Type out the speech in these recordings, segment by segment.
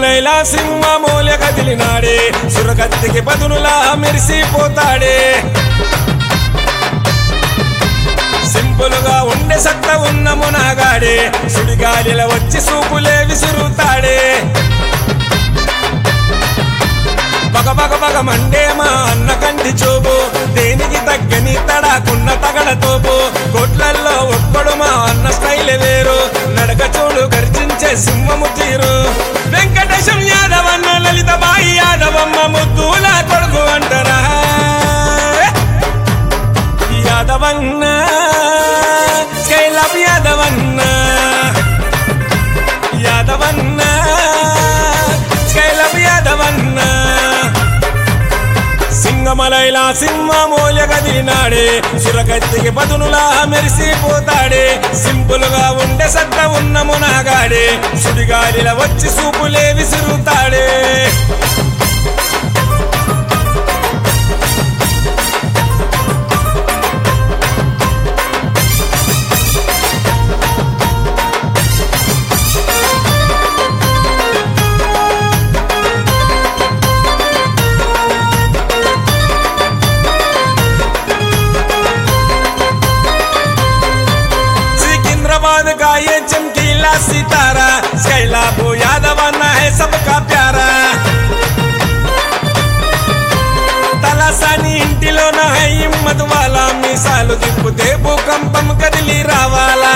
సింగమలైలా సింహమూల కదిలినాడే సురకత్తికి పదునులా మెరిసిపోతాడే సింపులుగా ఉండే సత్త ఉన్న మునగాడే సుడిగాలిల వచ్చి సూపులే విసురుతాడే బగ బగ బగ మండే మా అన్న కంటి చూపు దేనికి తగ్గని తడాకున్న తగడ తోపు కోట్లల్లో ఒక్కడు మా అన్న స్టైల్ వేరు నడక చూడు గర్జించే సింహము తీరు వెంకటేశం యాదవన్న లలిత బాయి యాదవమ్మ ముద్దుల కొడుకు అంటరా యాదవన్న స్కైలప్ యాదవన్న యాదవన్న స్కైలప్ యాదవన్న సింగమలైలా సింహమూల గదినాడే సురకత్తికి పదునులా మెరిసిపోతాడే సింపుల్ గా ఉండే సత్త ఉన్న మునగాడే సుడిగాలిల వచ్చి సూపులే విసురుతాడే सिकंदराबाद का ये चमकीला सितारा सैलाबो यादवाना है सबका प्यारा తలసాని ఇంటిలోన హై హిమ్మత్ వాలా మీసాలు తిప్పుతే భూకంపం కదిలి రావాలా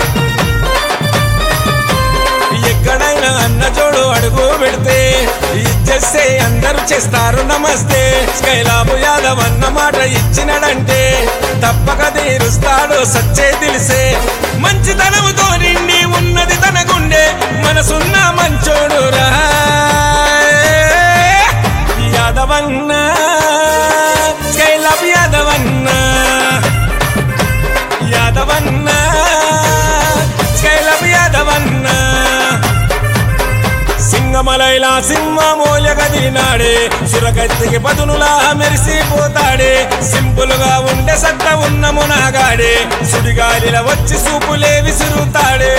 ఎక్కడైనా అన్న జోడు అడుగు పెడితే ఇచ్చేస్తే అందరూ చేస్తారు నమస్తే స్కైలాబు యాదవ్ అన్న మాట ఇచ్చినడంటే తప్పక తీరుస్తాడు సచ్చే తెలిసే మంచితనముతో నిండి ఉన్నది తన గుండె మనసున్న మంచోడు రా యాదవన్న స్కైలాబ్ యాదవన్న యాదవన్న స్కైలబ్ యాదవన్న సింగమలైలా సింహమూల గదినాడే సురకత్తికి పదునులా మెరిసిపోతాడే సింపుల్ గా ఉండే సత్త ఉన్న మునగాడే సుడిగాలిల వచ్చి సూపులే విసురుతాడే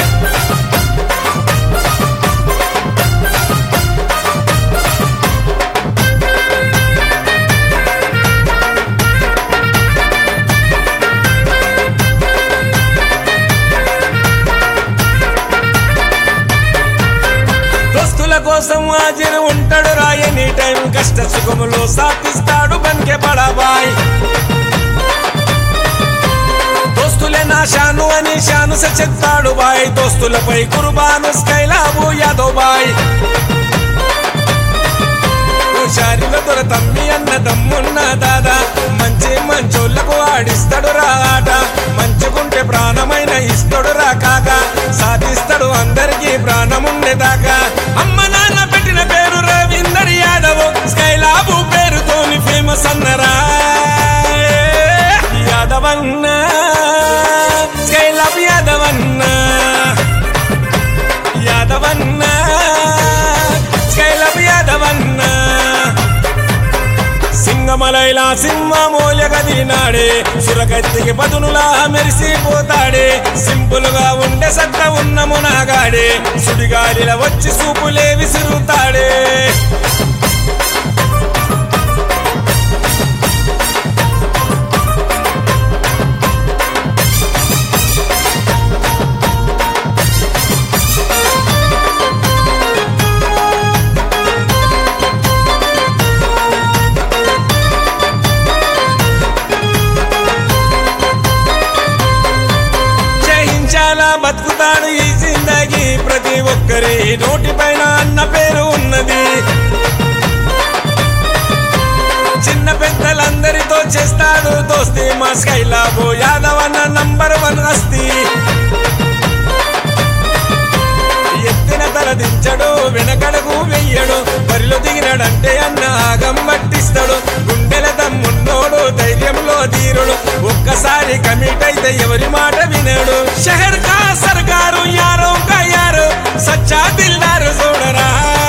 దోస్తుల కోసం హాజరు ఉంటాడు రాయని టైం కష్ట సుఖములో సాధిస్తాడు బంకె పడబాయ్ దోస్తులే నా షాను అని షాను చెప్తాడు బాయ్ దోస్తులపై కుర్బాను స్కైలాబు యాదవ్ బాయ్ హుషారిలో దొర తమ్మి అన్న దమ్మున్న దాదా మంచి మంచోళ్ళకు ఆడిస్తాడు రా ఆట మంచుకుంటే ప్రాణమైన ఇస్తాడు రా కాక సాధిస్తాడు అందరికీ ప్రాణముండే దాకా అమ్మ నాన్న పెట్టిన పేరు రవీందర్ యాదవ్ స్కైలాబు పేరుతోని ఫేమస్ అన్నరా యాదవన్న స్కైలాబ్ యాదవన్న యాదవన్న స్కైలబ్ యాదవన్న సింగమలైలా సింహమూల గదినాడే సురకత్తికి పదునులా మెరిసిపోతాడే సింపుల్ గా ఉండే సత్త ఉన్న మునగాడే సుడిగాలిల వచ్చి సూపులే విసురుతాడే జయించాలా బతుకుతాడు ఈ జిందగీ ప్రతి ఒక్కరి నోటిపైన అన్న పేరు ఉన్నది చిన్న పెద్దలందరితో చేస్తాడు దోస్తి మా స్కైలాబో యాదవ్ అన్న నంబర్ వన్ అస్తి ఎత్తిన తల దించడు వెనకడుగు వెయ్యడు బరిలో దిగినాడంటే అన్న ఆగం పట్టిస్తాడు గుండెల దమ్మున్నోడు ధైర్యంలో ధీరుడు ఒక్కసారి కమిట్ అయితే ఎవరి మాట వినడు షహర్ కా సర్కారు యారో కా యారు సచ్చా దిల్దారు చూడరా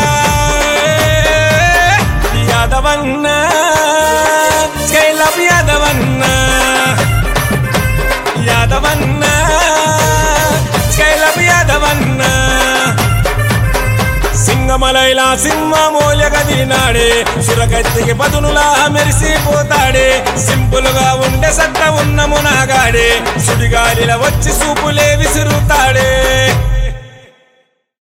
యాదవన్న స్కైలబ్ యాదవన్న యాదవన్న స్కైలబ్ యాదవన్న సింగ సింగమలైలా సింహమూలగదినాడే సురకత్తికి పదునులా మెరిసిపోతాడే సింపుల్ గా ఉండే సట్ట ఉన్న మునాగాడే సుడిగాలిల వచ్చి సూపులే విసురుతాడే